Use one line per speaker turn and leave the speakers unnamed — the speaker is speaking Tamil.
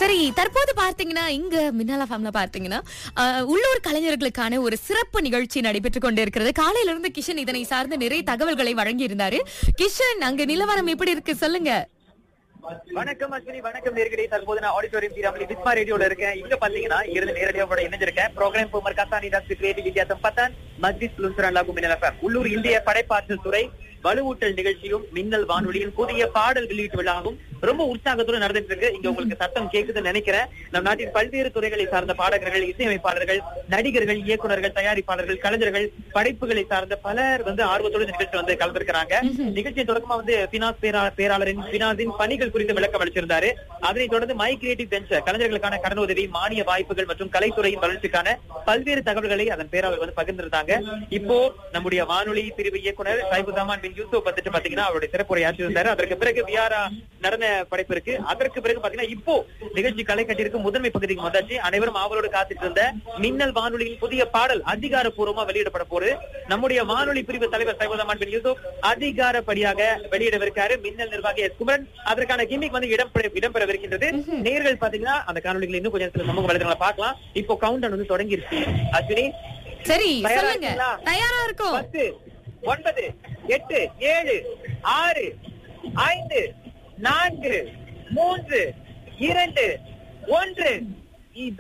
சரி தற்போது பார்த்தீங்கன்னா இங்க மின்னாலா ஃபேம்ல பார்த்தீங்கன்னா அஹ், உள்ளூர் கலைஞர்களுக்கான ஒரு சிறப்பு நிகழ்ச்சி நடைபெற்றுக் கொண்டிருக்கிறது காலையில இருந்து கிஷன் இதனை சார்ந்த நிறைய தகவல்களை வழங்கி இருந்தாரு கிஷன் அங்க நிலவரம் எப்படி இருக்கு சொல்லுங்க
வணக்கம் அஸ்வினி வணக்கம் நேர்களே தற்போது நான் ஆடிட்டோரியம் சீராமலி விஸ்மா ரேடியோல இருக்கேன் இங்க பாத்தீங்கன்னா இருந்து நேரடியாக கூட இணைஞ்சிருக்கேன் ப்ரோக்ராம் பூமர் கத்தானி டாக்டர் கிரியேட்டிவ் வித்தியாசம் பத்தான் மஸ்ஜித் லுன்சரன் லாகு மின்னல் FM. உள்ளூர் இந்திய படைப்பாற்றல் துறை வலுவூட்டல் நிகழ்ச்சியும் மின்னல் வானொலியின் புதிய பாடல் வெளியீட்டு விழாவும் ரொம்ப உற்சாகத்துடன் நடந்துட்டு இருக்கு இங்க உங்களுக்கு சத்தம் கேக்குதுன்னு நினைக்கிறேன் நம் நாட்டின் பல்வேறு துறைகளை சார்ந்த பாடகர்கள் இசையமைப்பாளர்கள் நடிகர்கள் இயக்குனர்கள் தயாரிப்பாளர்கள் கலைஞர்கள் படைப்புகளை சார்ந்த பலர் வந்து ஆர்வத்தோடு இந்த நிகழ்ச்சி வந்து கலந்திருக்கிறாங்க நிகழ்ச்சியின் தொடக்கமா வந்து பினாஸ் பேரா பேராளரின் பினாஸின் பணிகள் குறித்து விளக்கம் அளிச்சிருந்தாரு அதனைத் தொடர்ந்து மை கிரியேட்டிவ் வெஞ்சர் கலைஞர்களுக்கான கடன் உதவி மானிய வாய்ப்புகள் மற்றும் கலைத்துறையின் வளர்ச்சிக்கான பல்வேறு தகவல்களை அதன் பேராளர் வந்து பகிர்ந்திருந்தாங்க இப்போ நம்முடைய வானொலி பிரிவு இயக்குனர் சைபுதமான் பின் யூசுப் வந்துட்டு பாத்தீங்கன்னா அவருடைய சிறப்புரை ஆற்றியிருந்தாரு அதற்கு பிறகு வியாரா நடன படைப்பு இருக்கு அதற்கு பிறகு பாத்தீங்கன்னா இப்போ நிகழ்ச்சி கலை கட்டியிருக்கு முதன்மை பகுதிக்கு வந்தாச்சு அனைவரும் ஆவலோடு காத்துட்டு இருந்த மின்னல் வானொலியின் புதிய பாடல் அதிகாரப்பூர்வமா வெளியிடப்பட போகுது நம்முடைய வானொலி பிரிவு தலைவர் சைபுதமான் பின் யூசுப் அதிகாரப்படியாக வெளியிடவிருக்காரு மின்னல் நிர்வாகி எஸ் குமரன் அதற்கான கிமிக் வந்து இடம்பெற இடம்பெறவிருக்கின்றது நேர்கள் பாத்தீங்கன்னா அந்த காணொலிகளை இன்னும் கொஞ்சம் நேரத்துல சமூக வலைதளங்களை பார்க்கலாம் இப்போ கவுண்டவுன் வந்து தொடங்கிருச்சு அஸ்வினி
சரி
தயாரா
சொல்லுங்க
இருக்கீங்களா?
தயாரா இருக்கும்
பத்து ஒன்பது எட்டு ஏழு ஆறு ஐந்து நான்கு மூன்று இரண்டு ஒன்று இது